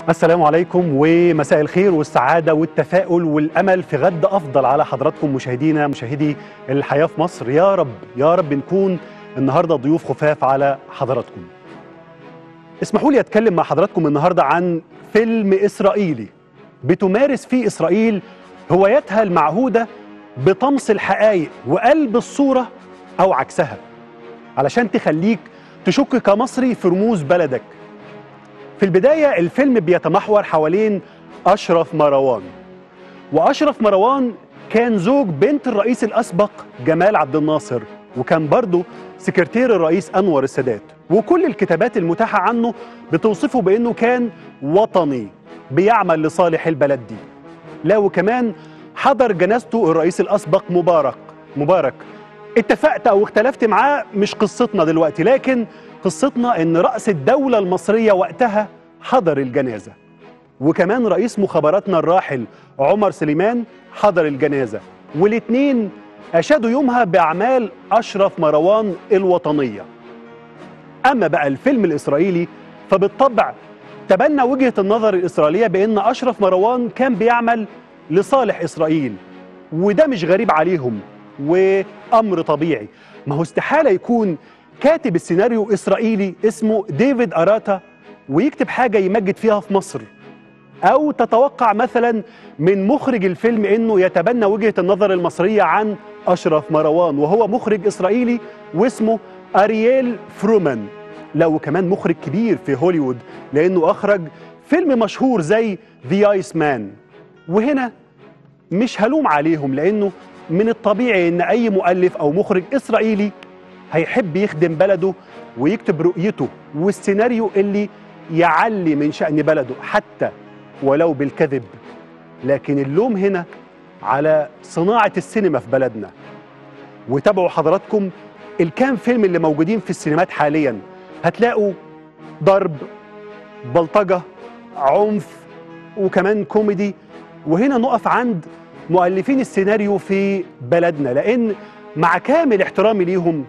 السلام عليكم ومساء الخير والسعادة والتفاؤل والأمل في غد أفضل على حضراتكم مشاهدينا مشاهدي الحياة في مصر يا رب يا رب نكون النهاردة ضيوف خفاف على حضراتكم اسمحوا لي أتكلم مع حضراتكم النهاردة عن فيلم إسرائيلي بتمارس فيه إسرائيل هوايتها المعهودة بطمس الحقائق وقلب الصورة أو عكسها علشان تخليك تشك كمصري في رموز بلدك في البداية الفيلم بيتمحور حوالين أشرف مروان وأشرف مروان كان زوج بنت الرئيس الأسبق جمال عبد الناصر وكان برضه سكرتير الرئيس أنور السادات وكل الكتابات المتاحة عنه بتوصفه بأنه كان وطني بيعمل لصالح البلد دي لا وكمان حضر جنازته الرئيس الأسبق مبارك مبارك اتفقت أو اختلفت معاه مش قصتنا دلوقتي لكن قصتنا ان راس الدوله المصريه وقتها حضر الجنازه وكمان رئيس مخابراتنا الراحل عمر سليمان حضر الجنازه والاثنين اشادوا يومها باعمال اشرف مروان الوطنيه اما بقى الفيلم الاسرائيلي فبالطبع تبنى وجهه النظر الاسرائيليه بان اشرف مروان كان بيعمل لصالح اسرائيل وده مش غريب عليهم وامر طبيعي ما هو استحاله يكون كاتب السيناريو اسرائيلي اسمه ديفيد اراتا ويكتب حاجه يمجد فيها في مصر او تتوقع مثلا من مخرج الفيلم انه يتبنى وجهه النظر المصريه عن اشرف مروان وهو مخرج اسرائيلي واسمه ارييل فرومان لا وكمان مخرج كبير في هوليوود لانه اخرج فيلم مشهور زي ذا ايس مان وهنا مش هلوم عليهم لانه من الطبيعي ان اي مؤلف او مخرج اسرائيلي هيحب يخدم بلده ويكتب رؤيته والسيناريو اللي يعلي من شأن بلده حتى ولو بالكذب لكن اللوم هنا على صناعة السينما في بلدنا وتابعوا حضراتكم الكام فيلم اللي موجودين في السينمات حاليا هتلاقوا ضرب بلطجة عنف وكمان كوميدي وهنا نقف عند مؤلفين السيناريو في بلدنا لأن مع كامل احترامي ليهم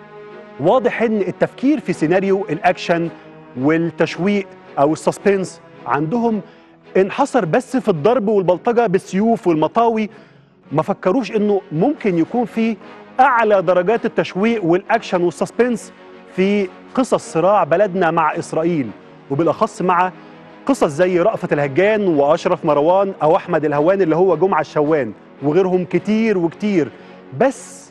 واضح ان التفكير في سيناريو الاكشن والتشويق او السسبنس عندهم انحصر بس في الضرب والبلطجه بالسيوف والمطاوي ما فكروش انه ممكن يكون في اعلى درجات التشويق والاكشن والسسبنس في قصص صراع بلدنا مع اسرائيل وبالاخص مع قصص زي رأفت الهجان واشرف مروان او احمد الهوان اللي هو جمعه الشوان وغيرهم كتير وكتير بس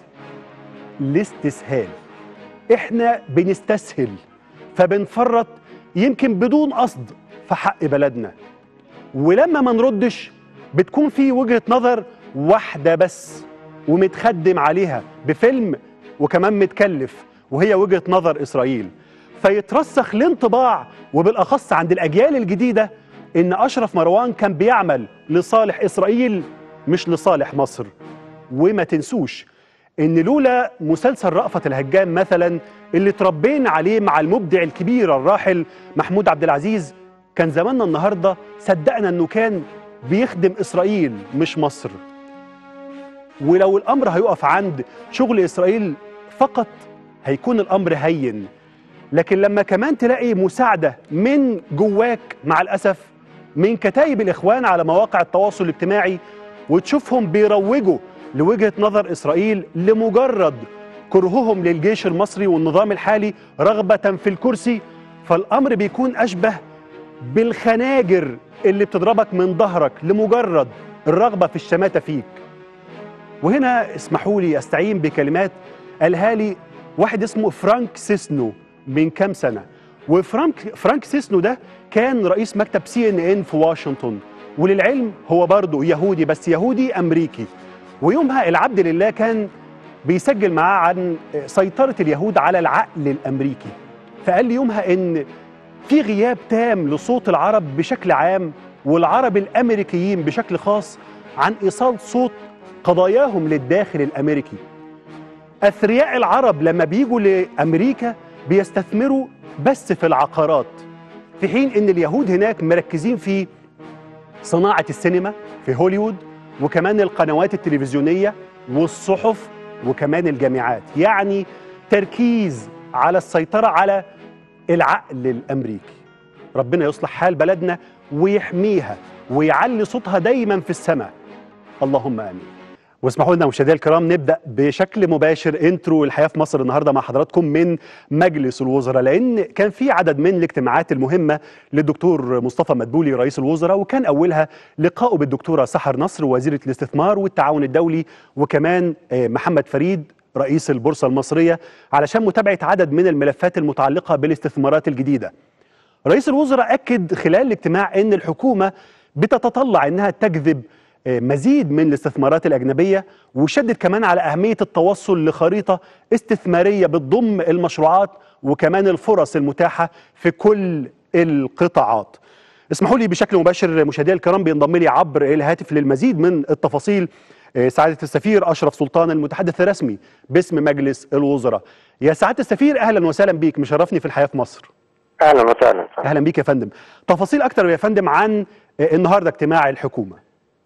الاستسهال احنا بنستسهل فبنفرط يمكن بدون قصد في حق بلدنا ولما ما نردش بتكون في وجهة نظر واحدة بس ومتخدم عليها بفيلم وكمان متكلف وهي وجهة نظر إسرائيل فيترسخ الانطباع وبالأخص عند الأجيال الجديدة إن أشرف مروان كان بيعمل لصالح إسرائيل مش لصالح مصر وما تنسوش ان لولا مسلسل رأفت الهجان مثلا اللي تربينا عليه مع المبدع الكبير الراحل محمود عبد العزيز كان زماننا النهارده صدقنا انه كان بيخدم اسرائيل مش مصر ولو الامر هيقف عند شغل اسرائيل فقط هيكون الامر هين لكن لما كمان تلاقي مساعده من جواك مع الاسف من كتايب الاخوان على مواقع التواصل الاجتماعي وتشوفهم بيروجوا لوجهه نظر اسرائيل لمجرد كرههم للجيش المصري والنظام الحالي رغبه في الكرسي فالامر بيكون اشبه بالخناجر اللي بتضربك من ظهرك لمجرد الرغبه في الشماته فيك. وهنا اسمحوا لي استعين بكلمات قالها لي واحد اسمه فرانك سيسنو من كام سنه وفرانك فرانك سيسنو ده كان رئيس مكتب سي ان ان في واشنطن وللعلم هو برضه يهودي بس يهودي امريكي ويومها العبد لله كان بيسجل معاه عن سيطرة اليهود على العقل الأمريكي فقال لي يومها إن في غياب تام لصوت العرب بشكل عام والعرب الأمريكيين بشكل خاص عن إيصال صوت قضاياهم للداخل الأمريكي أثرياء العرب لما بيجوا لأمريكا بيستثمروا بس في العقارات في حين إن اليهود هناك مركزين في صناعة السينما في هوليوود وكمان القنوات التلفزيونية والصحف وكمان الجامعات يعني تركيز على السيطرة على العقل الأمريكي ربنا يصلح حال بلدنا ويحميها ويعلي صوتها دايما في السماء اللهم امين واسمحوا لنا مشاهدينا الكرام نبدا بشكل مباشر انترو الحياه في مصر النهارده مع حضراتكم من مجلس الوزراء لان كان في عدد من الاجتماعات المهمه للدكتور مصطفى مدبولي رئيس الوزراء وكان اولها لقائه بالدكتوره سحر نصر وزيره الاستثمار والتعاون الدولي وكمان محمد فريد رئيس البورصه المصريه علشان متابعه عدد من الملفات المتعلقه بالاستثمارات الجديده. رئيس الوزراء اكد خلال الاجتماع ان الحكومه بتتطلع انها تجذب مزيد من الاستثمارات الأجنبية وشدد كمان على أهمية التوصل لخريطة استثمارية بتضم المشروعات وكمان الفرص المتاحة في كل القطاعات اسمحوا لي بشكل مباشر مشاهدينا الكرام بينضم لي عبر الهاتف للمزيد من التفاصيل سعادة السفير أشرف سلطان المتحدث الرسمي باسم مجلس الوزراء يا سعادة السفير أهلا وسهلا بيك مشرفني في الحياة في مصر أهلا وسهلا أهلا بيك يا فندم تفاصيل أكتر يا فندم عن النهاردة اجتماع الحكومة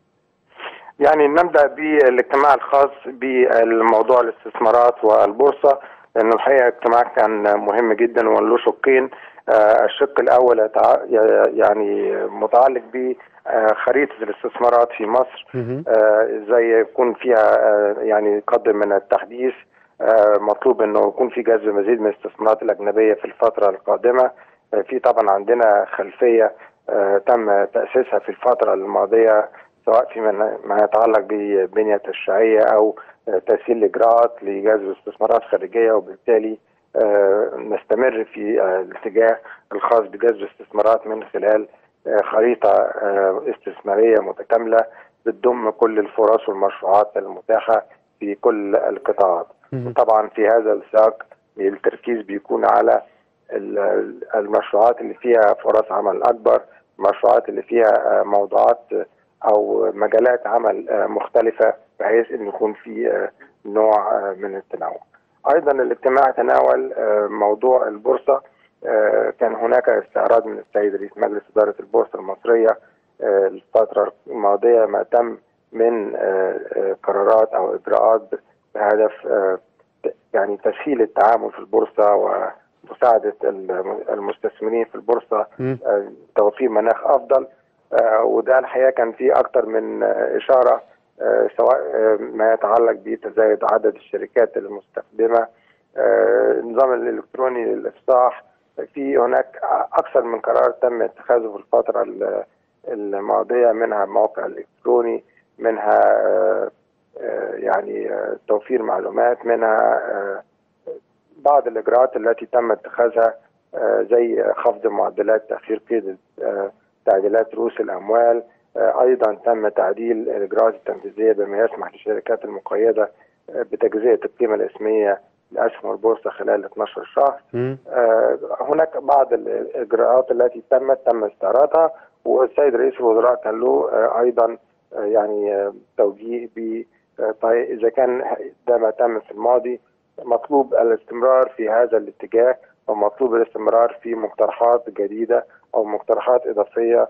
يعني نبدا بالاجتماع الخاص بالموضوع الاستثمارات والبورصه لانه الحقيقه اجتماع كان مهم جدا وله شقين آه الشق الاول يعني متعلق بخريطه الاستثمارات في مصر آه زي يكون فيها آه يعني قدر من التحديث مطلوب انه يكون في جذب مزيد من الاستثمارات الاجنبيه في الفتره القادمه في طبعا عندنا خلفيه تم تاسيسها في الفتره الماضيه سواء في ما يتعلق بالبنية التشريعية أو تسهيل الإجراءات لجذب استثمارات خارجية وبالتالي نستمر في الاتجاه الخاص بجذب استثمارات من خلال خريطة استثمارية متكاملة بتضم كل الفرص والمشروعات المتاحة في كل القطاعات طبعا في هذا السياق التركيز بيكون على المشروعات اللي فيها فرص عمل أكبر المشروعات اللي فيها موضوعات او مجالات عمل مختلفه بحيث ان يكون في نوع من التنوع. ايضا الاجتماع تناول موضوع البورصه كان هناك استعراض من السيد رئيس مجلس اداره البورصه المصريه الفتره الماضيه ما تم من قرارات او اجراءات بهدف يعني تسهيل التعامل في البورصه ومساعده المستثمرين في البورصه توفير مناخ افضل آه وده الحقيقه كان في اكتر من آه اشاره آه سواء ما يتعلق بتزايد عدد الشركات المستخدمه النظام الالكتروني للافصاح في هناك اكثر من قرار تم اتخاذه في الفتره الماضيه منها موقع الالكتروني منها يعني توفير معلومات منها بعض الاجراءات التي تم اتخاذها زي خفض معدلات تاخير قيد تعديلات رؤوس الاموال ايضا تم تعديل الاجراءات التنفيذيه بما يسمح للشركات المقيده بتجزئه القيمه الاسميه لاسهم البورصه خلال 12 شهر هناك بعض الاجراءات التي تمت تم استعراضها والسيد رئيس الوزراء كان له ايضا يعني توجيه ب اذا كان ده ما تم في الماضي مطلوب الاستمرار في هذا الاتجاه ومطلوب الاستمرار في مقترحات جديده او مقترحات اضافيه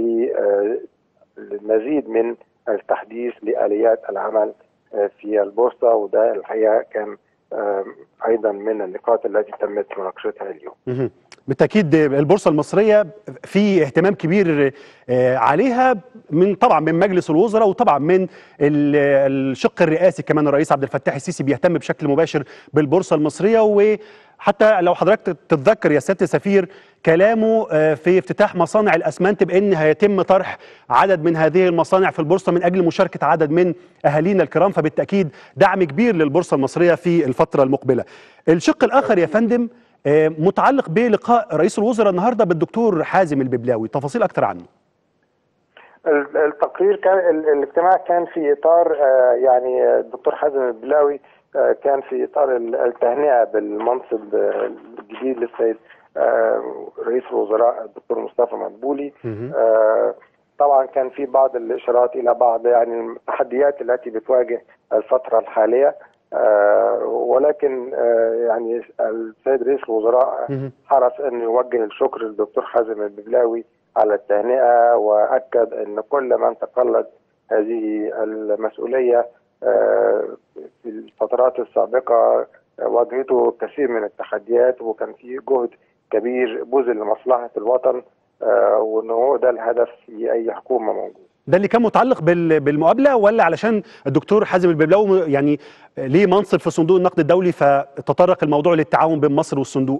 للمزيد من التحديث لاليات العمل في البورصه وده الحقيقه كان ايضا من النقاط التي تمت مناقشتها اليوم. بالتاكيد البورصه المصريه في اهتمام كبير عليها من طبعا من مجلس الوزراء وطبعا من الشق الرئاسي كمان الرئيس عبد الفتاح السيسي بيهتم بشكل مباشر بالبورصه المصريه وحتى لو حضرتك تتذكر يا سياده السفير كلامه في افتتاح مصانع الاسمنت بان هيتم طرح عدد من هذه المصانع في البورصه من اجل مشاركه عدد من اهالينا الكرام فبالتاكيد دعم كبير للبورصه المصريه في الفتره المقبله. الشق الاخر يا فندم متعلق بلقاء رئيس الوزراء النهارده بالدكتور حازم الببلاوي تفاصيل اكتر عنه التقرير كان الاجتماع كان في اطار يعني الدكتور حازم الببلاوي كان في اطار التهنئه بالمنصب الجديد للسيد رئيس الوزراء الدكتور مصطفى مدبولي طبعا كان في بعض الاشارات الى بعض يعني التحديات التي بتواجه الفتره الحاليه آه ولكن آه يعني السيد رئيس الوزراء حرص انه يوجه الشكر للدكتور حازم الببلاوي على التهنئه واكد ان كل من تقلد هذه المسؤوليه آه في الفترات السابقه واجهته كثير من التحديات وكان في جهد كبير بذل لمصلحه الوطن آه، وان هو ده الهدف في اي حكومه موجوده ده اللي كان متعلق بال- بالمقابله ولا علشان الدكتور حازم الببلاوي يعني ليه منصب في صندوق النقد الدولي فتطرق الموضوع للتعاون بين مصر والصندوق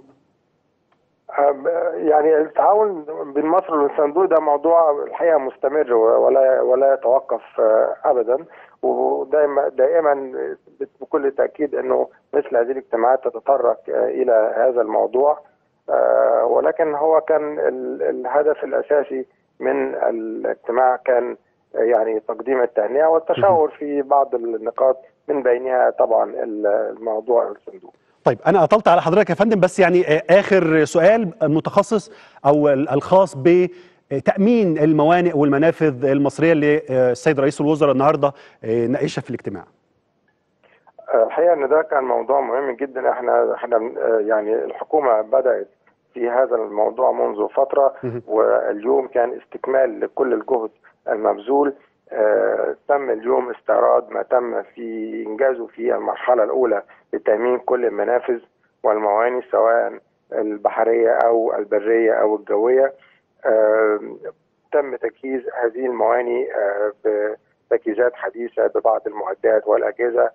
آه، يعني التعاون بين مصر والصندوق ده موضوع الحقيقه مستمر ولا ولا يتوقف آه، ابدا ودائما دائما بكل تاكيد انه مثل هذه الاجتماعات تتطرق آه، الى هذا الموضوع آه، ولكن هو كان ال- الهدف الاساسي من الاجتماع كان آه، يعني تقديم التهنئه والتشاور في بعض النقاط من بينها طبعا الموضوع الصندوق طيب انا اطلت على حضرتك يا فندم بس يعني آه، اخر سؤال متخصص او ال- الخاص بتامين الموانئ والمنافذ المصريه اللي آه، السيد رئيس الوزراء النهارده آه، ناقشها في الاجتماع الحقيقه ان ده كان موضوع مهم جدا احنا احنا آه، يعني الحكومه بدات في هذا الموضوع منذ فتره مهم. واليوم كان استكمال لكل الجهد المبذول آه، تم اليوم استعراض ما تم في انجازه في المرحله الاولى لتامين كل المنافذ والمواني سواء البحريه او البريه او الجويه آه، تم تجهيز هذه المواني آه، بتجهيزات حديثه ببعض المعدات والاجهزه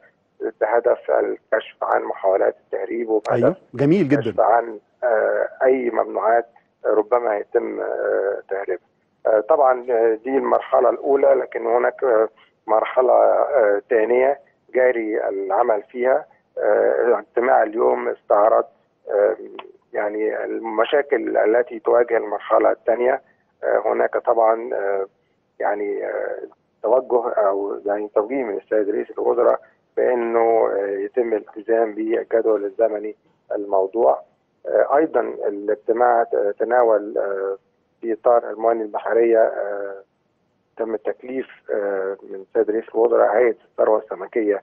بهدف الكشف عن محاولات التهريب وبهدف ايوه جميل جدا كشف عن آه، اي ممنوعات ربما يتم آه، تهريبها. آه، طبعا آه، دي المرحله الاولى لكن هناك آه، مرحله آه، ثانيه جاري العمل فيها آه، اجتماع اليوم استعرض آه، يعني المشاكل التي تواجه المرحله الثانيه آه، هناك طبعا آه، يعني آه، توجه او يعني توجيه من السيد رئيس الوزراء بانه آه، يتم الالتزام بالجدول الزمني الموضوع آه، ايضا الاجتماع ت- تناول آه، في اطار الموانئ البحريه آه، تم التكليف آه، من السيد رئيس الوزراء هيئه الثروه السمكيه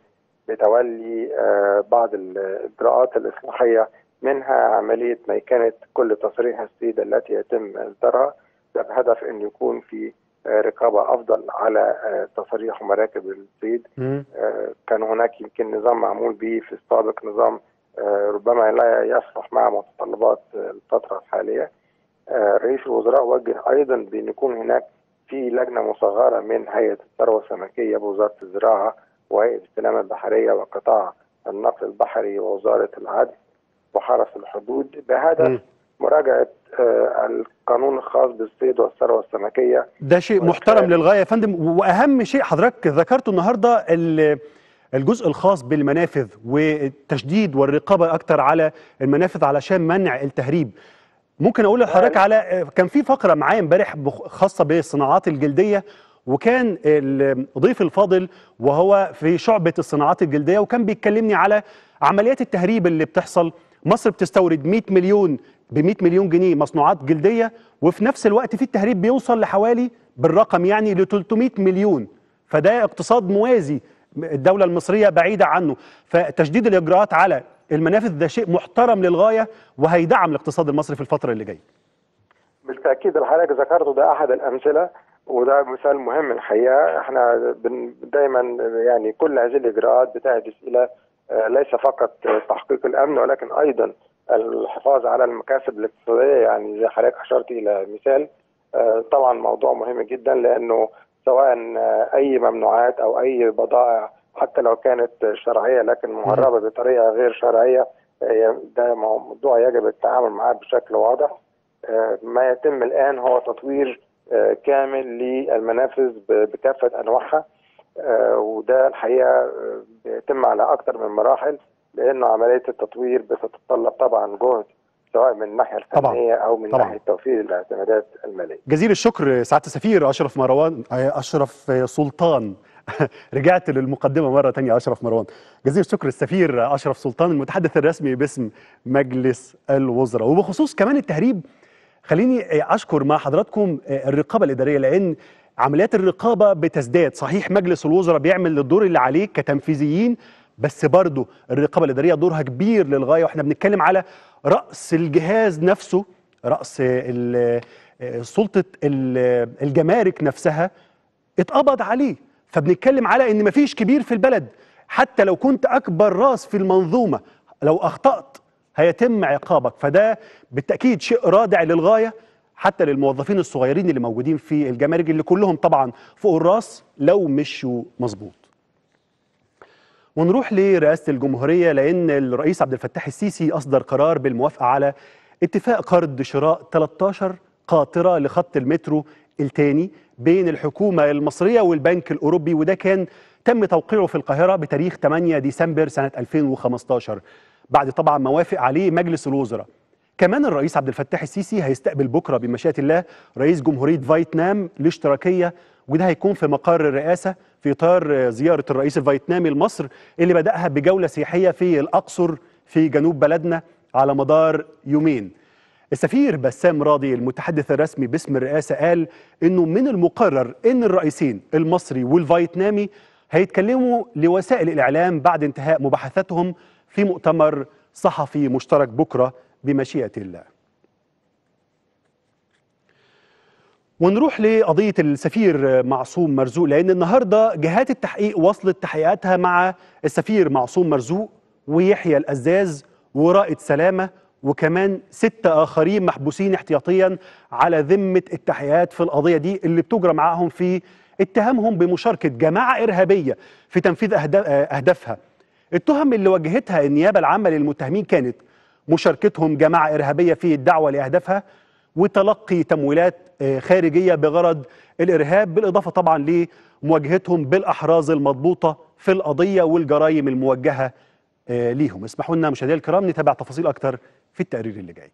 بتولي آه، بعض الاجراءات الاصلاحيه منها عمليه ميكنه كل تصريح الصيد التي يتم اصدارها ده بهدف ان يكون في آه، رقابه افضل على آه، تصاريح مراكب الصيد مم. آه، كان هناك يمكن نظام معمول به في السابق نظام آه، ربما لا يصلح مع متطلبات آه، الفترة الحالية آه، رئيس الوزراء وجه أيضا بأن يكون هناك في لجنة مصغرة من هيئة الثروة السمكية بوزارة الزراعة وهيئة السلامة البحرية وقطاع النقل البحري ووزارة العدل وحرس الحدود بهدف مم. مراجعة آه، القانون الخاص بالصيد والثروة السمكية ده شيء محترم للغايه يا فندم واهم شيء حضرتك ذكرته النهارده ال- الجزء الخاص بالمنافذ والتشديد والرقابه اكتر على المنافذ علشان منع التهريب ممكن اقول لحضرتك على كان في فقره معايا امبارح بخ- خاصه بالصناعات الجلديه وكان الضيف الفاضل وهو في شعبه الصناعات الجلديه وكان بيكلمني على عمليات التهريب اللي بتحصل مصر بتستورد 100 مليون ب 100 مليون جنيه مصنوعات جلديه وفي نفس الوقت في التهريب بيوصل لحوالي بالرقم يعني ل 300 مليون فده اقتصاد موازي الدولة المصرية بعيدة عنه فتشديد الإجراءات على المنافذ ده شيء محترم للغاية وهيدعم الاقتصاد المصري في الفترة اللي جاية بالتاكيد اللي حضرتك ذكرته ده احد الامثله وده مثال مهم الحقيقه احنا بن- دايما يعني كل هذه الاجراءات بتهدف الى آه، ليس فقط آه، تحقيق الامن ولكن ايضا الحفاظ على المكاسب الاقتصاديه يعني زي حضرتك اشرت الى مثال آه، طبعا موضوع مهم جدا لانه سواء آه، اي ممنوعات او اي بضائع حتى لو كانت شرعيه لكن مهربه بطريقه غير شرعيه آه، ده موضوع يجب التعامل معاه بشكل واضح آه، ما يتم الان هو تطوير آه، كامل للمنافذ ب- بكافه انواعها آه، وده الحقيقه آه، بيتم على اكثر من مراحل لانه عمليه التطوير بتتطلب طبعا جهد سواء من الناحيه طبعاً. الفنيه او من طبعاً. ناحيه توفير الاعتمادات الماليه. جزيل الشكر سعادة السفير أشرف مروان أشرف سلطان رجعت للمقدمة مرة تانية أشرف مروان جزيل الشكر السفير أشرف سلطان المتحدث الرسمي باسم مجلس الوزراء وبخصوص كمان التهريب خليني أشكر مع حضراتكم الرقابة الإدارية لأن عمليات الرقابة بتزداد صحيح مجلس الوزراء بيعمل الدور اللي عليه كتنفيذيين بس برضه الرقابة الإدارية دورها كبير للغاية واحنا بنتكلم على رأس الجهاز نفسه رأس ال- سلطة ال- الجمارك نفسها اتقبض عليه فبنتكلم على ان مفيش كبير في البلد حتى لو كنت اكبر راس في المنظومه لو اخطات هيتم عقابك فده بالتاكيد شيء رادع للغايه حتى للموظفين الصغيرين اللي موجودين في الجمارك اللي كلهم طبعا فوق الراس لو مشوا مظبوط ونروح لرئاسة الجمهورية لأن الرئيس عبد الفتاح السيسي أصدر قرار بالموافقة على اتفاق قرض شراء 13 قاطرة لخط المترو الثاني بين الحكومة المصرية والبنك الأوروبي وده كان تم توقيعه في القاهرة بتاريخ 8 ديسمبر سنة 2015 بعد طبعا ما وافق عليه مجلس الوزراء كمان الرئيس عبد الفتاح السيسي هيستقبل بكرة بمشيئة الله رئيس جمهورية فيتنام الاشتراكية وده هيكون في مقر الرئاسة في إطار زيارة الرئيس الفيتنامي لمصر اللي بدأها بجولة سياحية في الأقصر في جنوب بلدنا على مدار يومين السفير بسام راضي المتحدث الرسمي باسم الرئاسة قال إنه من المقرر إن الرئيسين المصري والفيتنامي هيتكلموا لوسائل الإعلام بعد انتهاء مباحثاتهم في مؤتمر صحفي مشترك بكرة بمشيئة الله ونروح لقضية السفير معصوم مرزوق لأن النهاردة جهات التحقيق وصلت تحقيقاتها مع السفير معصوم مرزوق ويحيى الأزاز ورائد سلامة وكمان ستة آخرين محبوسين احتياطيا على ذمة التحقيقات في القضية دي اللي بتجرى معاهم في اتهامهم بمشاركة جماعة إرهابية في تنفيذ أهدافها التهم اللي وجهتها النيابة العامة للمتهمين كانت مشاركتهم جماعة إرهابية في الدعوة لأهدافها وتلقي تمويلات خارجية بغرض الإرهاب بالإضافة طبعا لمواجهتهم بالأحراز المضبوطة في القضية والجرائم الموجهة ليهم اسمحوا لنا مشاهدينا الكرام نتابع تفاصيل أكتر في التقرير اللي جاي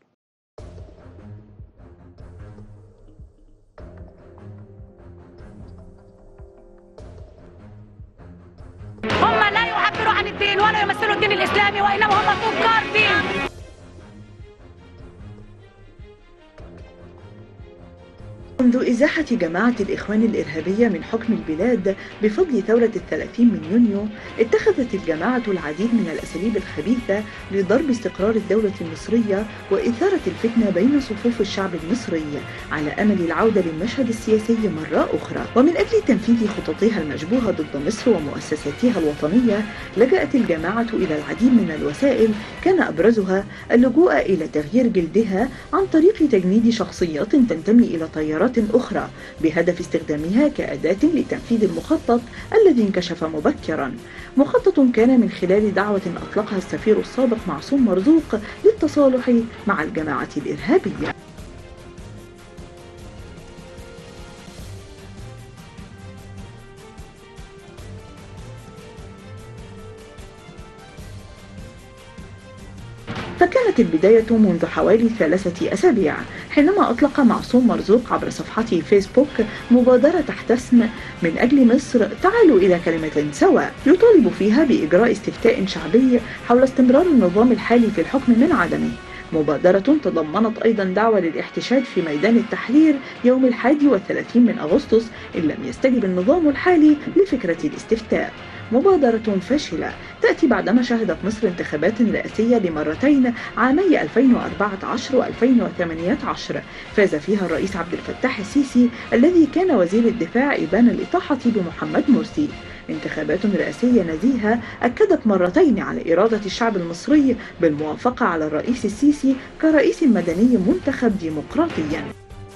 هم لا يعبروا عن الدين ولا يمثلوا الدين الإسلامي وإنما هم تجار دين منذ إزاحة جماعة الإخوان الإرهابية من حكم البلاد بفضل ثورة الثلاثين من يونيو اتخذت الجماعة العديد من الأساليب الخبيثة لضرب استقرار الدولة المصرية وإثارة الفتنة بين صفوف الشعب المصري على أمل العودة للمشهد السياسي مرة أخرى ومن أجل تنفيذ خططها المشبوهة ضد مصر ومؤسساتها الوطنية لجأت الجماعة إلى العديد من الوسائل كان أبرزها اللجوء إلى تغيير جلدها عن طريق تجنيد شخصيات تنتمي إلى تيارات أخرى بهدف استخدامها كأداة لتنفيذ المخطط الذي انكشف مبكرا مخطط كان من خلال دعوة أطلقها السفير السابق معصوم مرزوق للتصالح مع الجماعة الإرهابية فكانت البداية منذ حوالي ثلاثة أسابيع حينما أطلق معصوم مرزوق عبر صفحته فيسبوك مبادرة تحت اسم من أجل مصر تعالوا إلى كلمة سواء يطالب فيها بإجراء استفتاء شعبي حول استمرار النظام الحالي في الحكم من عدمه مبادرة تضمنت أيضا دعوة للاحتشاد في ميدان التحرير يوم الحادي والثلاثين من أغسطس إن لم يستجب النظام الحالي لفكرة الاستفتاء مبادرة فاشلة تأتي بعدما شهدت مصر انتخابات رئاسية لمرتين عامي 2014 و 2018 فاز فيها الرئيس عبد الفتاح السيسي الذي كان وزير الدفاع إبان الإطاحة بمحمد مرسي انتخابات رئاسية نزيهة أكدت مرتين على إرادة الشعب المصري بالموافقة على الرئيس السيسي كرئيس مدني منتخب ديمقراطيا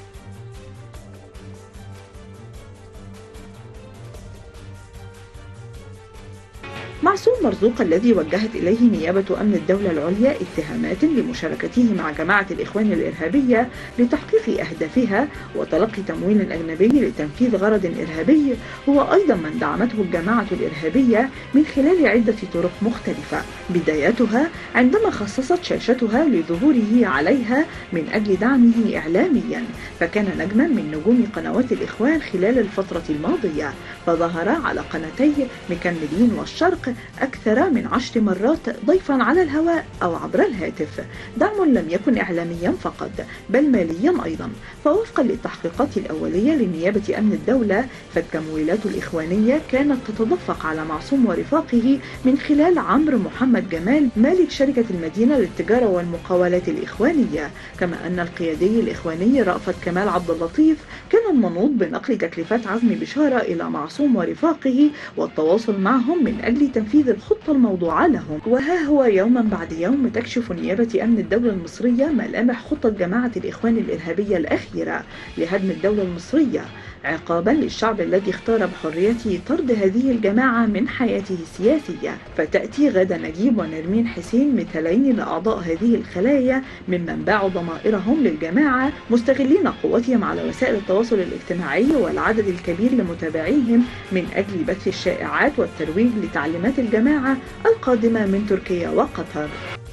معصوم مرزوق الذي وجهت إليه نيابة أمن الدولة العليا اتهامات لمشاركته مع جماعة الإخوان الإرهابية لتحقيق أهدافها وتلقي تمويل أجنبي لتنفيذ غرض إرهابي هو أيضا من دعمته الجماعة الإرهابية من خلال عدة طرق مختلفة بدايتها عندما خصصت شاشتها لظهوره عليها من أجل دعمه إعلاميا فكان نجما من نجوم قنوات الإخوان خلال الفترة الماضية فظهر على قناتي مكملين والشرق أكثر من عشر مرات ضيفا على الهواء أو عبر الهاتف دعم لم يكن إعلاميا فقط بل ماليا أيضا فوفقا للتحقيقات الأولية لنيابة أمن الدولة فالتمويلات الإخوانية كانت تتدفق على معصوم ورفاقه من خلال عمرو محمد جمال مالك شركة المدينة للتجارة والمقاولات الإخوانية كما أن القيادي الإخواني رأفت كمال عبد اللطيف كان المنوط بنقل تكليفات عزمي بشارة إلى معصوم ورفاقه والتواصل معهم من أجل تنفيذ الخطة الموضوعة لهم وها هو يوما بعد يوم تكشف نيابة أمن الدولة المصرية ملامح خطة جماعة الإخوان الإرهابية الأخيرة لهدم الدولة المصرية عقابا للشعب الذي اختار بحريته طرد هذه الجماعة من حياته السياسية فتأتي غدا نجيب ونرمين حسين مثالين لأعضاء هذه الخلايا ممن باعوا ضمائرهم للجماعة مستغلين قوتهم على وسائل التواصل الاجتماعي والعدد الكبير لمتابعيهم من أجل بث الشائعات والترويج لتعليمات الجماعة القادمة من تركيا وقطر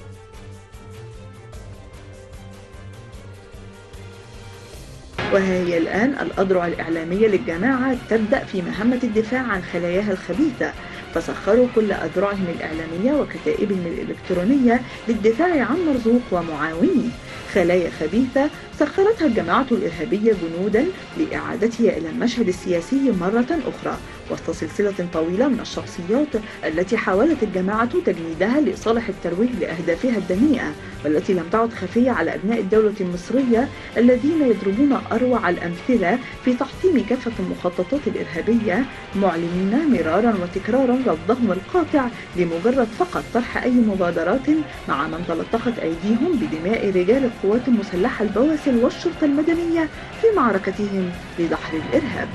وها هي الآن الأذرع الإعلامية للجماعة تبدأ في مهمة الدفاع عن خلاياها الخبيثة فسخروا كل أذرعهم الإعلامية وكتائبهم الإلكترونية للدفاع عن مرزوق ومعاونيه خلايا خبيثة سخرتها الجماعة الإرهابية جنودا لإعادتها إلى المشهد السياسي مرة أخرى وسط سلسلة طويلة من الشخصيات التي حاولت الجماعة تجنيدها لصالح الترويج لأهدافها الدنيئة والتي لم تعد خفية على أبناء الدولة المصرية الذين يضربون أروع الأمثلة في تحطيم كافة المخططات الإرهابية معلنين مرارا وتكرارا رفضهم القاطع لمجرد فقط طرح أي مبادرات مع من تلطخت أيديهم بدماء رجال القوات المسلحة البواسل والشرطة المدنية في معركتهم لدحر الإرهاب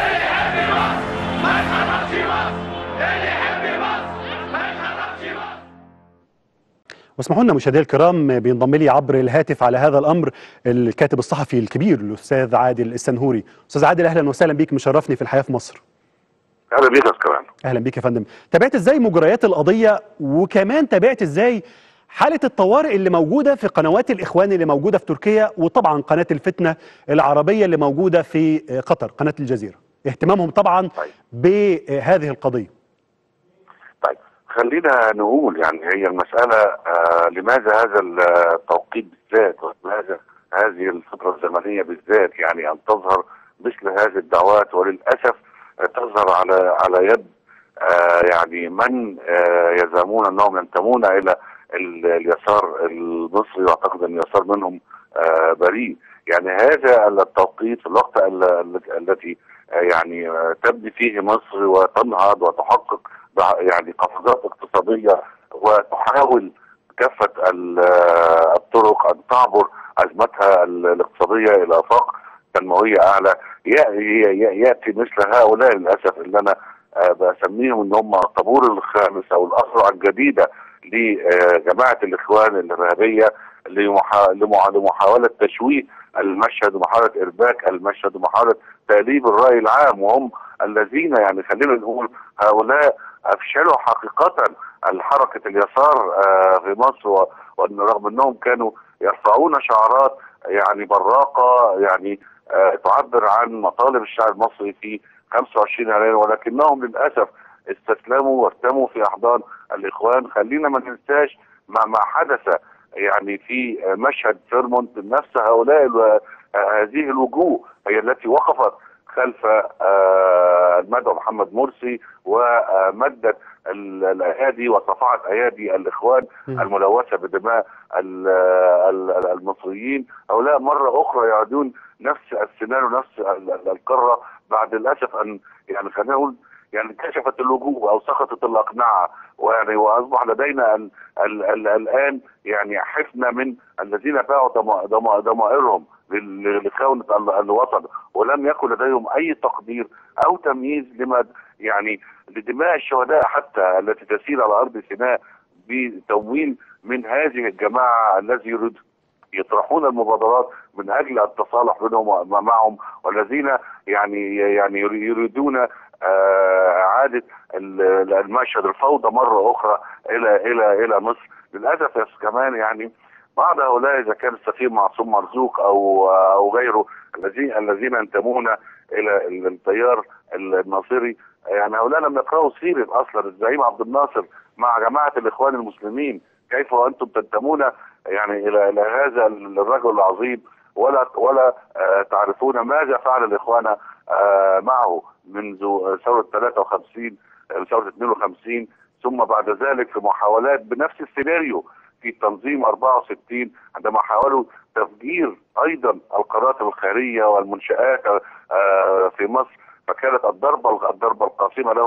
ما يخربش مصر اللي يحب مصر ما يخربش مصر واسمحوا لنا مشاهدينا الكرام بينضم لي عبر الهاتف على هذا الامر الكاتب الصحفي الكبير الاستاذ عادل السنهوري استاذ عادل اهلا وسهلا بيك مشرفني في الحياه في مصر اهلا بيك يا كمان اهلا بيك يا فندم تابعت ازاي مجريات القضيه وكمان تابعت ازاي حاله الطوارئ اللي موجوده في قنوات الاخوان اللي موجوده في تركيا وطبعا قناه الفتنه العربيه اللي موجوده في قطر قناه الجزيره اهتمامهم طبعا طيب. بهذه القضيه طيب خلينا نقول يعني هي المساله آه لماذا هذا التوقيت بالذات ولماذا هذه الفتره الزمنيه بالذات يعني ان تظهر مثل هذه الدعوات وللاسف آه، تظهر على على يد آه يعني من آه يزعمون انهم ينتمون الى ال- اليسار المصري واعتقد ان اليسار منهم آه بريء يعني هذا التوقيت في الوقت ال- ال- التي آه، يعني آه، تبني فيه مصر وتنهض وتحقق بع- يعني قفزات اقتصاديه وتحاول كافه ال- آه، الطرق ان تعبر ازمتها ال- الاقتصاديه الى افاق تنمويه اعلى يا- يا- يا- ياتي مثل هؤلاء للاسف اللي انا آه، بسميهم ان هم الطابور الخامس او الاذرع الجديده لجماعه الاخوان الارهابيه لمحا- لمع- لمحاوله تشويه المشهد ومحاوله ارباك المشهد ومحاوله تأليب الرأي العام وهم الذين يعني خلينا نقول هؤلاء أفشلوا حقيقة الحركة اليسار آه، في مصر و- وأن رغم أنهم كانوا يرفعون شعارات يعني براقة يعني آه، تعبر عن مطالب الشعب المصري في 25 يناير ولكنهم للأسف استسلموا وارتموا في أحضان الإخوان خلينا ما ننساش ما ما حدث يعني في آه، مشهد فيرمونت نفس هؤلاء الو- آه، هذه الوجوه هي التي وقفت خلف آه، المدعو محمد مرسي ومدت ال- الايادي وصفعت ايادي الاخوان مم. الملوثه بدماء ال- ال- المصريين هؤلاء مره اخرى يعودون نفس السيناريو نفس ال- ال- القاره بعد للاسف ان يعني خلينا نقول يعني انكشفت اللجوء او سقطت الاقنعه ويعني واصبح لدينا ال ال ال الان يعني حفنه من الذين باعوا ضما- ضما- ضمائرهم لل- لخونه ال- الوطن ولم يكن لديهم اي تقدير او تمييز لما يعني لدماء الشهداء حتى التي تسيل على ارض سيناء بتمويل من هذه الجماعه الذي يريد يطرحون المبادرات من اجل التصالح بينهم ومعهم والذين يعني يعني يريدون آه، اعاده ال- المشهد الفوضى مره اخرى الى الى الى مصر للاسف يا أستاذ كمان يعني بعض هؤلاء اذا كان السفير معصوم مرزوق او او غيره الذين الذين ينتمون الى ال- التيار الناصري يعني هؤلاء لم يقرأوا سيرة اصلا الزعيم عبد الناصر مع جماعه الاخوان المسلمين كيف وانتم تنتمون يعني الى الى هذا الرجل العظيم ولا ولا آه، تعرفون ماذا فعل الاخوان آه، معه منذ ثوره 53 آه، ثوره 52 ثم بعد ذلك في محاولات بنفس السيناريو في تنظيم 64 عندما حاولوا تفجير ايضا القنوات الخيريه والمنشات آه، في مصر فكانت الضربه الضربه القاسمه لهم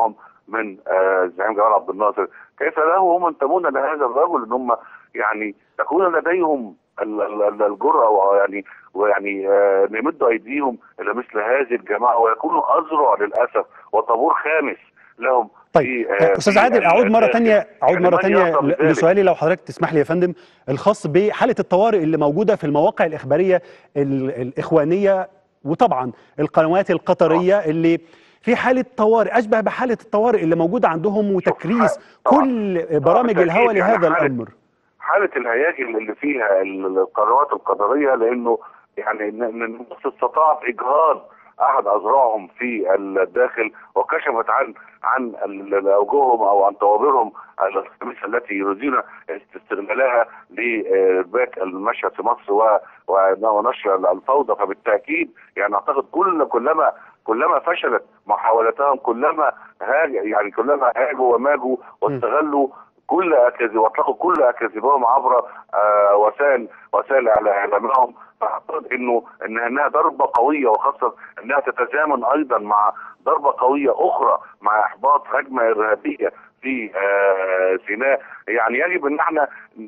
من آه، الزعيم جمال عبد الناصر كيف له هم ينتمون لهذا الرجل ان هم يعني تكون لديهم ال- ال- ال- الجرأة ويعني ويعني آه، ان يمدوا ايديهم الى مثل هذه الجماعه ويكونوا اذرع للاسف وطابور خامس لهم طيب في، آه، آه، استاذ في عادل اعود مره الداخل. ثانيه اعود يعني مره من ثانيه يرضى بذلك؟ لسؤالي لو حضرتك تسمح لي يا فندم الخاص بحاله الطوارئ اللي موجوده في المواقع الاخباريه ال- الاخوانيه وطبعا القنوات القطريه اللي في حاله طوارئ اشبه بحاله الطوارئ اللي موجوده عندهم وتكريس طبعاً. كل برامج بالتأكيد الهوى يعني لهذا حالة- الامر حاله الهياكل اللي فيها ال- القنوات القدريه لانه يعني ان إن مصر استطاعت اجهاض احد اذرعهم في الداخل وكشفت عن عن ال- ال- اوجههم او عن طوابيرهم الخبيثه التي يريدون استغلالها لباك المشهد في مصر و- و- ونشر الفوضى فبالتاكيد يعني اعتقد كل كلما كلما فشلت محاولتهم كلما هاج يعني كلما هاجوا وماجوا واستغلوا كل اكاذيب واطلقوا كل اكاذيبهم عبر آه وسائل وسائل إعلا- اعلامهم فاعتقد انه ان انها ضربه قويه وخاصه انها تتزامن ايضا مع ضربه قويه اخرى مع احباط هجمه ارهابيه في آه سيناء يعني يجب ان احنا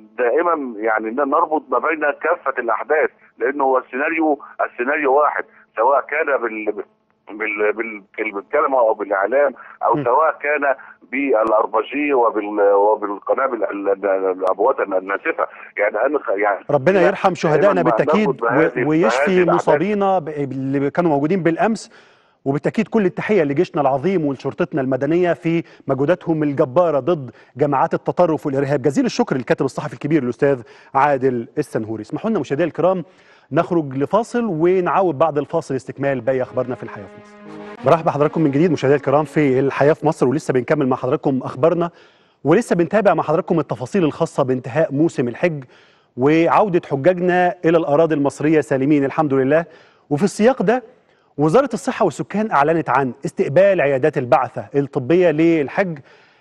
دائما يعني إن نربط ما بين كافه الاحداث لانه هو السيناريو السيناريو واحد سواء كان بال بال بال- بالكلمه او بالاعلام او م. سواء كان بالاربجي وبال وبالقنابل ال- ال- الابوات الناسفه يعني انا يعني ربنا إحنا يرحم شهدائنا دايماً ما بالتاكيد نربط بهذه- و- ويشفي بهذه الأحداث. مصابينا ب- اللي كانوا موجودين بالامس وبالتاكيد كل التحيه لجيشنا العظيم ولشرطتنا المدنيه في مجهوداتهم الجباره ضد جماعات التطرف والارهاب جزيل الشكر للكاتب الصحفي الكبير الاستاذ عادل السنهوري اسمحوا لنا مشاهدينا الكرام نخرج لفاصل ونعاود بعد الفاصل استكمال باقي اخبارنا في الحياه في مصر برحب بحضراتكم من جديد مشاهدينا الكرام في الحياه في مصر ولسه بنكمل مع حضراتكم اخبارنا ولسه بنتابع مع حضراتكم التفاصيل الخاصه بانتهاء موسم الحج وعوده حجاجنا الى الاراضي المصريه سالمين الحمد لله وفي السياق ده وزاره الصحه والسكان اعلنت عن استقبال عيادات البعثه الطبيه للحج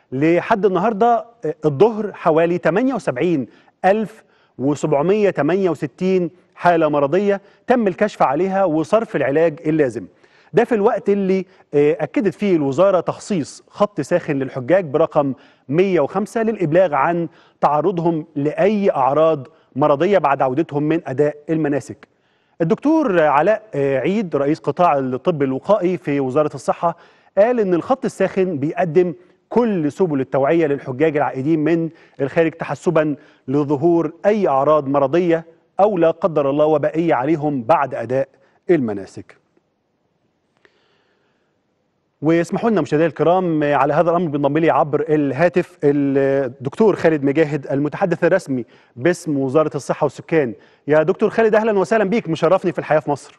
لحد النهارده الظهر حوالي 78768 حاله مرضيه تم الكشف عليها وصرف العلاج اللازم ده في الوقت اللي آه، أكدت فيه الوزارة تخصيص خط ساخن للحجاج برقم 105 للإبلاغ عن تعرضهم لأي أعراض مرضية بعد عودتهم من أداء المناسك الدكتور علاء آه، عيد رئيس قطاع الطب الوقائي في وزارة الصحة قال إن الخط الساخن بيقدم كل سبل التوعية للحجاج العائدين من الخارج تحسبا لظهور أي أعراض مرضية أو لا قدر الله وبائية عليهم بعد أداء المناسك واسمحوا لنا مشاهدينا الكرام على هذا الامر بينضم لي عبر الهاتف الدكتور خالد مجاهد المتحدث الرسمي باسم وزاره الصحه والسكان يا دكتور خالد اهلا وسهلا بيك مشرفني في الحياه في مصر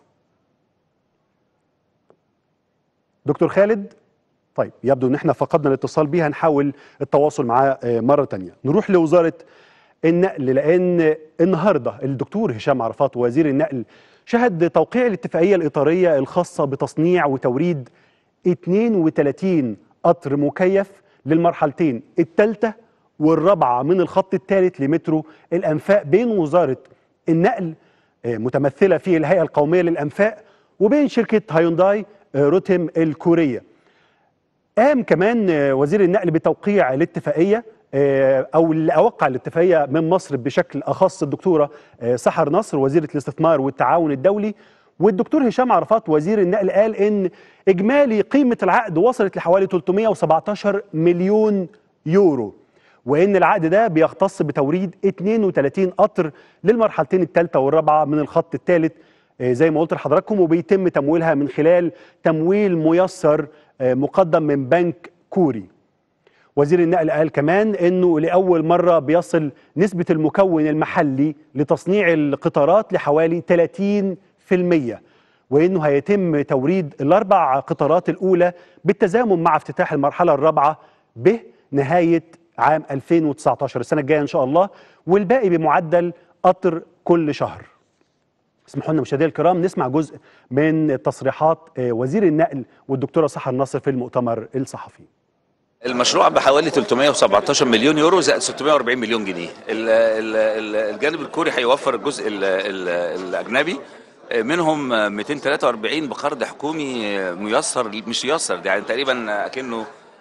دكتور خالد طيب يبدو ان احنا فقدنا الاتصال بيه هنحاول التواصل معاه آه، مره تانية نروح لوزاره النقل لان النهارده الدكتور هشام عرفات وزير النقل شهد توقيع الاتفاقيه الاطاريه الخاصه بتصنيع وتوريد 32 قطر مكيف للمرحلتين الثالثه والرابعه من الخط الثالث لمترو الانفاق بين وزاره النقل آه، متمثله في الهيئه القوميه للانفاق وبين شركه هايونداي آه، روتم الكوريه قام كمان آه، وزير النقل بتوقيع الاتفاقيه آه، او اللي اوقع الاتفاقيه من مصر بشكل اخص الدكتوره آه، سحر نصر وزيره الاستثمار والتعاون الدولي والدكتور هشام عرفات وزير النقل قال ان اجمالي قيمه العقد وصلت لحوالي 317 مليون يورو وان العقد ده بيختص بتوريد 32 قطر للمرحلتين الثالثه والرابعه من الخط الثالث آه، زي ما قلت لحضراتكم وبيتم تمويلها من خلال تمويل ميسر آه، مقدم من بنك كوري وزير النقل قال كمان انه لاول مره بيصل نسبه المكون المحلي لتصنيع القطارات لحوالي 30% وانه هيتم توريد الاربع قطارات الاولى بالتزامن مع افتتاح المرحله الرابعه بنهايه عام 2019 السنه الجايه ان شاء الله والباقي بمعدل قطر كل شهر اسمحوا لنا مشاهدينا الكرام نسمع جزء من تصريحات آه، وزير النقل والدكتوره سحر نصر في المؤتمر الصحفي المشروع بحوالي 317 مليون يورو زائد 640 مليون جنيه ال- ال- ال- الجانب الكوري هيوفر الجزء ال- ال- الاجنبي منهم 243 بقرض حكومي ميسر مش يسر ده يعني تقريبا اكنه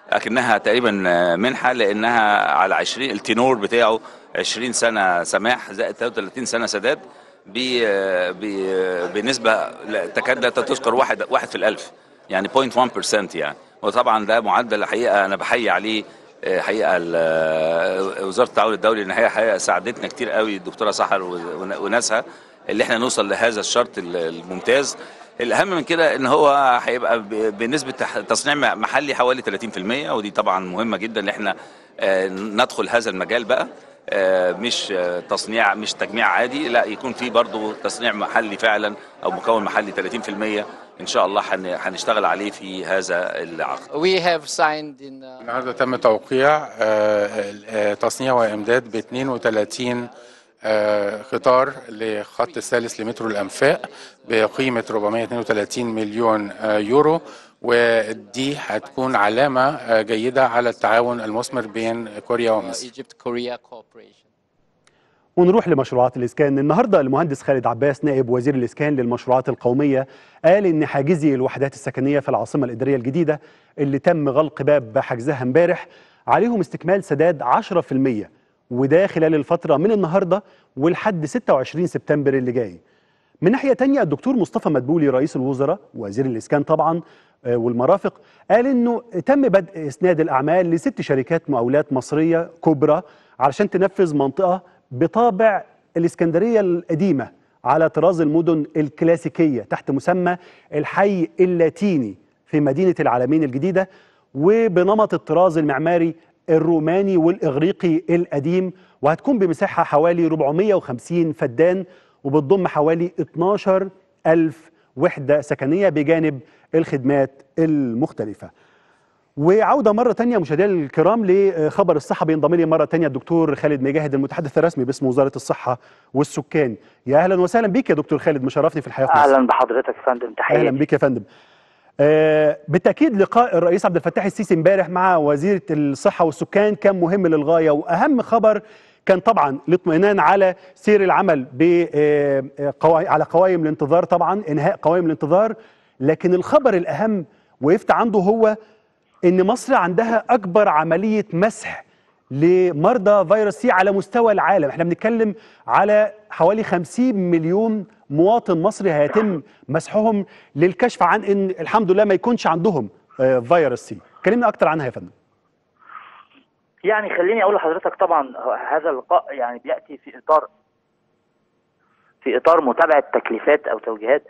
لكنها تقريبا آه، منحه لانها على 20 التنور بتاعه 20 سنه سماح زائد 33 سنه سداد ب- آه، ب- آه، بنسبه لا- تكاد لا تذكر واحد واحد في الالف يعني 0.1% يعني وطبعا ده معدل الحقيقه انا بحيي عليه آه، حقيقه ال- آه، وزاره التعاون الدولي ان هي حقيقه ساعدتنا كتير قوي الدكتوره سحر ون- وناسها اللي احنا نوصل لهذا الشرط ال- الممتاز الاهم من كده ان هو هيبقى ب- بنسبه تح- تصنيع محلي حوالي 30% ودي طبعا مهمه جدا ان احنا آه، ندخل هذا المجال بقى آه، مش آه، تصنيع مش تجميع عادي لا يكون في برضه تصنيع محلي فعلا او مكون محلي 30% ان شاء الله هن- هنشتغل عليه في هذا العقد We have signed in uh, النهارده تم توقيع آه، آه، تصنيع وامداد ب 32 آه، قطار لخط الثالث لمترو الانفاق بقيمه 432 مليون آه، يورو ودي هتكون علامه آه، جيده على التعاون المثمر بين كوريا ومصر Egypt Korea cooperation. ونروح لمشروعات الإسكان النهاردة المهندس خالد عباس نائب وزير الإسكان للمشروعات القومية قال إن حاجزي الوحدات السكنية في العاصمة الإدارية الجديدة اللي تم غلق باب حجزها امبارح عليهم استكمال سداد 10% وده خلال الفترة من النهاردة ولحد 26 سبتمبر اللي جاي من ناحية تانية الدكتور مصطفى مدبولي رئيس الوزراء وزير الإسكان طبعا آه، والمرافق قال إنه تم بدء إسناد الأعمال لست شركات مقاولات مصرية كبرى علشان تنفذ منطقة بطابع الإسكندرية القديمة على طراز المدن الكلاسيكية تحت مسمى الحي اللاتيني في مدينة العالمين الجديدة وبنمط الطراز المعماري الروماني والإغريقي القديم وهتكون بمساحة حوالي 450 فدان وبتضم حوالي 12 ألف وحدة سكنية بجانب الخدمات المختلفة وعودة مرة تانية مشاهدينا الكرام لخبر الصحة بينضم لي مرة تانية الدكتور خالد مجاهد المتحدث الرسمي باسم وزارة الصحة والسكان يا أهلا وسهلا بيك يا دكتور خالد مشرفني في الحياة في مصر. اهلا بحضرتك يا فندم تحيه اهلا بيك يا فندم آه بالتاكيد لقاء الرئيس عبد الفتاح السيسي امبارح مع وزيره الصحه والسكان كان مهم للغايه واهم خبر كان طبعا الاطمئنان على سير العمل ب آه، آه، قوا- على قوائم الانتظار طبعا انهاء قوائم الانتظار لكن الخبر الاهم وقفت عنده هو ان مصر عندها اكبر عمليه مسح لمرضى فيروس سي على مستوى العالم احنا بنتكلم على حوالي 50 مليون مواطن مصري هيتم مسحهم للكشف عن ان الحمد لله ما يكونش عندهم آه، فيروس سي كلمنا اكتر عنها يا فندم يعني خليني اقول لحضرتك طبعا هذا اللقاء يعني بياتي في اطار في اطار متابعه تكليفات او توجيهات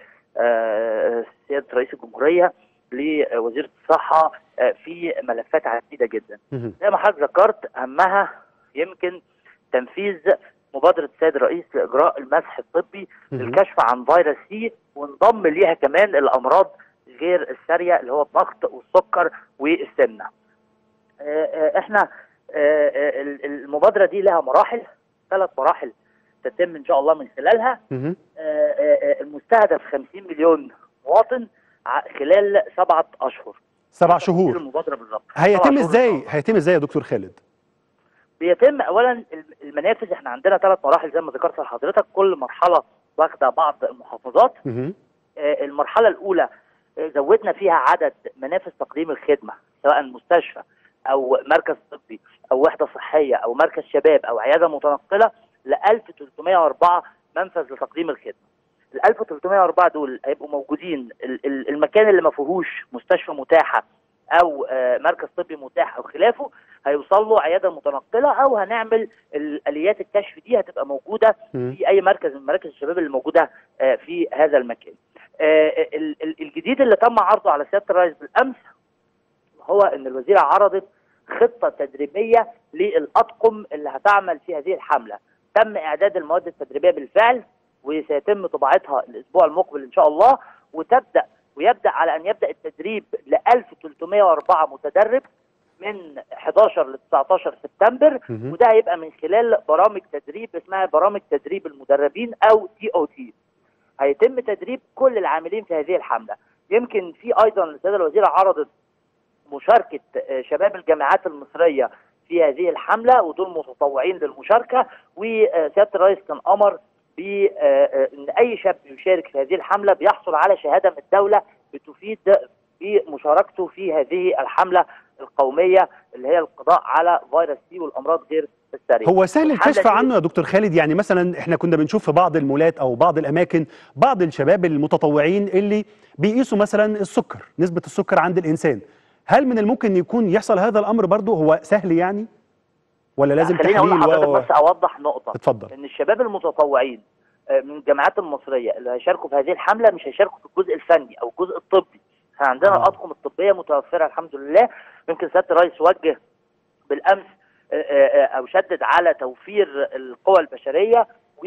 آه، سياده رئيس الجمهوريه لوزيره الصحه آه، في ملفات عديده جدا مهم. زي ما حضرتك ذكرت اهمها يمكن تنفيذ مبادره السيد الرئيس لاجراء المسح الطبي مهم. للكشف عن فيروس سي وانضم ليها كمان الامراض غير الساريه اللي هو الضغط والسكر والسمنه. آه، آه، احنا آه، آه، ال- المبادره دي لها مراحل ثلاث مراحل تتم ان شاء الله من خلالها مهم. آه، آه، آه، المستهدف 50 مليون مواطن ع- خلال سبعه اشهر. سبع تفاصيل شهور المبادره بالظبط. سبع هيتم شهور إن شاء ازاي الله. هيتم ازاي يا دكتور خالد بيتم اولا الم- المنافذ احنا عندنا ثلاث مراحل زي ما ذكرت لحضرتك كل مرحله واخده بعض المحافظات مهم. آه، المرحله الاولى آه، زودنا فيها عدد منافذ تقديم الخدمه سواء مستشفى او مركز طبي او وحده صحيه او مركز شباب او عياده متنقله ل 1304 منفذ لتقديم الخدمه. ال 1304 دول هيبقوا موجودين ال- ال- المكان اللي ما فيهوش مستشفى متاحه او آه، مركز طبي متاح او خلافه هيوصل له عياده متنقله او هنعمل ال- اليات الكشف دي هتبقى موجوده مم. في اي مركز من مراكز الشباب اللي موجوده آه، في هذا المكان. آه، ال- ال- الجديد اللي تم عرضه على سياده الرئيس بالامس هو ان الوزيره عرضت خطه تدريبيه للاطقم اللي هتعمل في هذه الحمله. تم اعداد المواد التدريبيه بالفعل وسيتم طباعتها الاسبوع المقبل ان شاء الله وتبدا ويبدا على ان يبدا التدريب ل 1304 متدرب من 11 ل 19 سبتمبر مهم. وده هيبقى من خلال برامج تدريب اسمها برامج تدريب المدربين او تي او تي هيتم تدريب كل العاملين في هذه الحمله يمكن في ايضا السيده الوزيره عرضت مشاركه آه، شباب الجامعات المصريه في هذه الحمله ودول متطوعين للمشاركه وسياده الرئيس كان امر بان اي شاب يشارك في هذه الحمله بيحصل على شهاده من الدوله بتفيد بمشاركته في هذه الحمله القوميه اللي هي القضاء على فيروس سي والامراض غير الساريه هو سهل الحملة الكشف دي- عنه يا دكتور خالد يعني مثلا احنا كنا بنشوف في بعض المولات او بعض الاماكن بعض الشباب المتطوعين اللي بيقيسوا مثلا السكر نسبة السكر عند الانسان هل من الممكن يكون يحصل هذا الامر برضه هو سهل يعني ولا لازم خليني اقول تحليل لحضرتك و... بس اوضح نقطه اتفضل ان الشباب المتطوعين آه، من الجامعات المصريه اللي هيشاركوا في هذه الحمله مش هيشاركوا في الجزء الفني او الجزء الطبي احنا عندنا آه. الاطقم الطبيه متوفره الحمد لله يمكن سياده الرئيس وجه بالامس آه، آه، او شدد على توفير القوى البشريه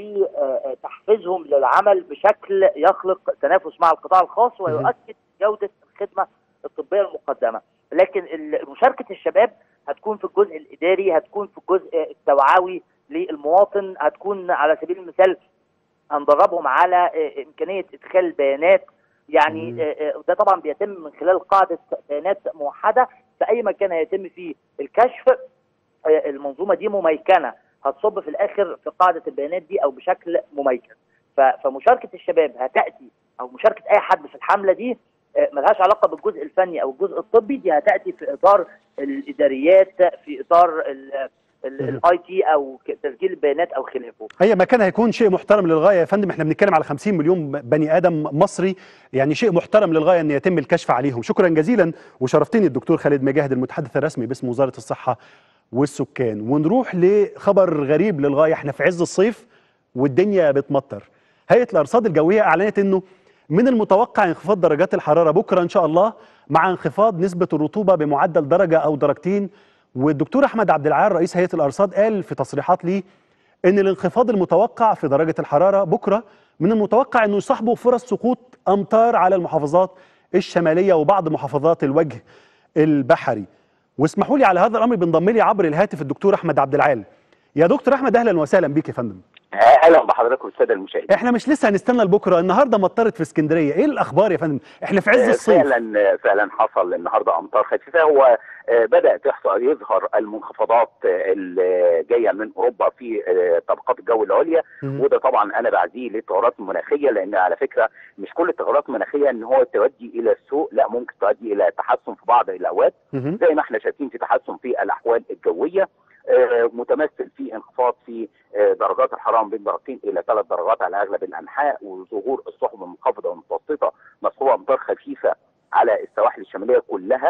وتحفيزهم للعمل بشكل يخلق تنافس مع القطاع الخاص ويؤكد جوده الخدمه الطبيه المقدمه لكن ال- مشاركه الشباب هتكون في الجزء الاداري هتكون في الجزء التوعوي للمواطن هتكون على سبيل المثال هندربهم على آه، امكانيه ادخال البيانات يعني آه، آه، ده طبعا بيتم من خلال قاعده بيانات موحده في اي مكان هيتم فيه الكشف آه، المنظومه دي مميكنه هتصب في الاخر في قاعده البيانات دي او بشكل مميكن ف- فمشاركه الشباب هتاتي او مشاركه اي حد في الحمله دي آه، ملهاش علاقه بالجزء الفني او الجزء الطبي دي هتاتي في اطار الاداريات في اطار الاي تي او ك- تسجيل البيانات او خلافه اي مكان هيكون شيء محترم للغايه يا فندم احنا بنتكلم على 50 مليون بني ادم مصري يعني شيء محترم للغايه ان يتم الكشف عليهم شكرا جزيلا وشرفتني الدكتور خالد مجاهد المتحدث الرسمي باسم وزاره الصحه والسكان ونروح لخبر غريب للغايه احنا في عز الصيف والدنيا بتمطر هيئه الارصاد الجويه اعلنت انه من المتوقع انخفاض درجات الحراره بكره ان شاء الله مع انخفاض نسبه الرطوبه بمعدل درجه او درجتين والدكتور احمد عبد العال رئيس هيئه الارصاد قال في تصريحات ليه ان الانخفاض المتوقع في درجه الحراره بكره من المتوقع انه يصاحبه فرص سقوط امطار على المحافظات الشماليه وبعض محافظات الوجه البحري واسمحوا لي على هذا الامر بينضم لي عبر الهاتف الدكتور احمد عبد العال يا دكتور احمد اهلا وسهلا بيك يا فندم اهلا بحضرتك والساده المشاهدين احنا مش لسه هنستنى لبكره النهارده مطرت في اسكندريه ايه الاخبار يا فندم احنا في عز الصيف فعلا فعلا حصل النهارده امطار خفيفه هو آه، بدا تحصل يظهر المنخفضات آه، اللي جايه من اوروبا في آه، طبقات الجو العليا مم. وده طبعا انا بعزيه للتغيرات المناخيه لان على فكره مش كل التغيرات المناخيه ان هو تؤدي الى السوء لا ممكن تؤدي الى تحسن في بعض الاوقات مهم. زي ما احنا شايفين في تحسن في الاحوال الجويه آه، متمثل في انخفاض في آه، درجات الحراره من بين درجتين الى ثلاث درجات على اغلب الانحاء وظهور السحب المنخفضه والمتوسطه مصحوبه امطار خفيفه على السواحل الشماليه كلها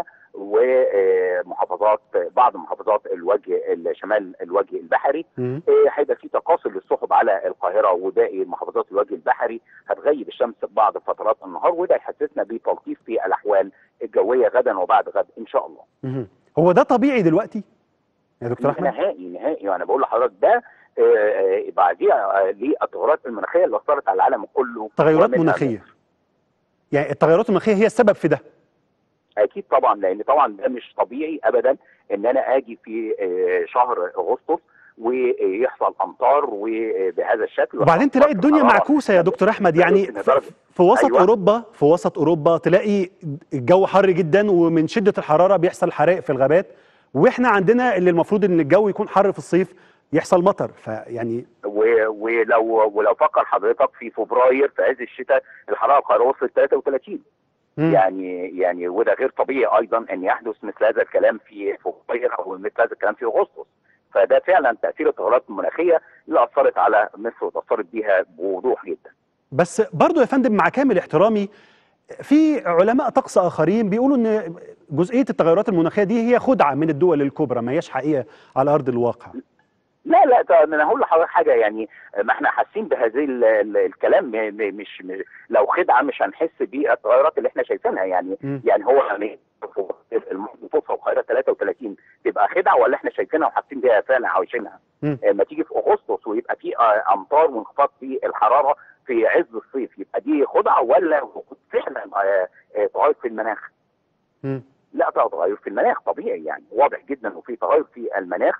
ومحافظات بعض محافظات الوجه الشمال الوجه البحري مم. آه، هيبقى في تقاصر للسحب على القاهره وباقي محافظات الوجه البحري هتغيب الشمس بعض فترات النهار وده يحسسنا بتلطيف في الاحوال الجويه غدا وبعد غد ان شاء الله مهم. هو ده طبيعي دلوقتي يا دكتور احمد نهائي نهائي وانا بقول لحضرتك ده آه، آه، بعديها آه، للتغيرات المناخيه اللي اثرت على العالم كله تغيرات ومنها مناخيه يعني التغيرات المناخيه هي السبب في ده اكيد طبعا لان طبعا ده مش طبيعي ابدا ان انا اجي في آه، شهر اغسطس ويحصل امطار وبهذا الشكل وبعدين تلاقي الدنيا الحرارة معكوسه يا دكتور احمد يعني يمكن في, درجة- في وسط أيوة. اوروبا في وسط اوروبا تلاقي الجو حر جدا ومن شده الحراره بيحصل حرائق في الغابات واحنا عندنا اللي المفروض ان الجو يكون حر في الصيف يحصل مطر فيعني و- ولو ولو فكر حضرتك في فبراير في عز الشتاء الحراره القاهره وصلت 33 مم. يعني يعني وده غير طبيعي ايضا ان يحدث مثل هذا الكلام في فبراير او مثل هذا الكلام في اغسطس فده فعلا تاثير التغيرات المناخيه اللي اثرت على مصر وتاثرت بيها بوضوح جدا بس برضو يا فندم مع كامل احترامي في علماء طقس اخرين بيقولوا ان جزئيه التغيرات المناخيه دي هي خدعه من الدول الكبرى ما هياش حقيقه على ارض الواقع لا لا ده انا هقول لحضرتك حاجه يعني ما احنا حاسين بهذه ال- ال- الكلام م- م- مش م- لو خدعه مش هنحس بالتغيرات اللي احنا شايفينها يعني مم. يعني هو يعني الفرصه القاهره 33 تبقى خدعه ولا احنا شايفينها وحاسين بيها فعلا عايشينها مم. لما تيجي في اغسطس ويبقى في آه، امطار وانخفاض في الحراره في عز الصيف يبقى دي خدعه ولا وجود فعلا آه، آه، تغير في المناخ مم. لا ده تغير في المناخ طبيعي يعني واضح جدا وفي تغير في المناخ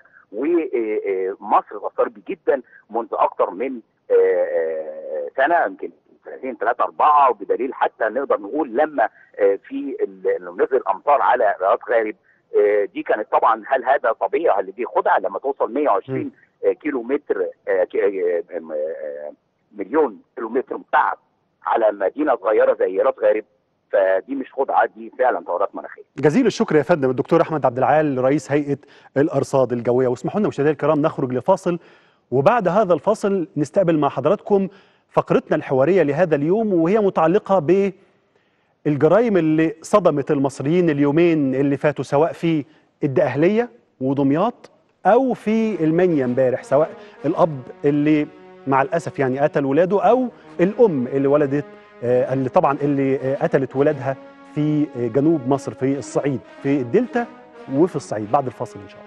ومصر اتاثرت بيه جدا منذ اكثر من آه، آه، سنه يمكن سنتين ثلاثه اربعه وبدليل حتى نقدر نقول لما آه، في ال- لما نزل امطار على رئات غارب آه، دي كانت طبعا هل هذا طبيعي هل دي خدعه لما توصل 120 آه، كيلو متر آه، ك- آه، آه، مليون كيلو متر مكعب على مدينه صغيره زي راس غارب فدي مش خدعه دي فعلا تغيرات مناخيه جزيل الشكر يا فندم الدكتور احمد عبد العال رئيس هيئه الارصاد الجويه واسمحوا لنا مشاهدينا الكرام نخرج لفاصل وبعد هذا الفاصل نستقبل مع حضراتكم فقرتنا الحواريه لهذا اليوم وهي متعلقه بالجرائم اللي صدمت المصريين اليومين اللي فاتوا سواء في الدقهليه ودمياط او في المنيا امبارح سواء الاب اللي مع الاسف يعني قتل ولاده او الام اللي ولدت آه، اللي طبعا اللي آه، قتلت ولادها في آه، جنوب مصر في الصعيد في الدلتا وفي الصعيد بعد الفاصل ان شاء الله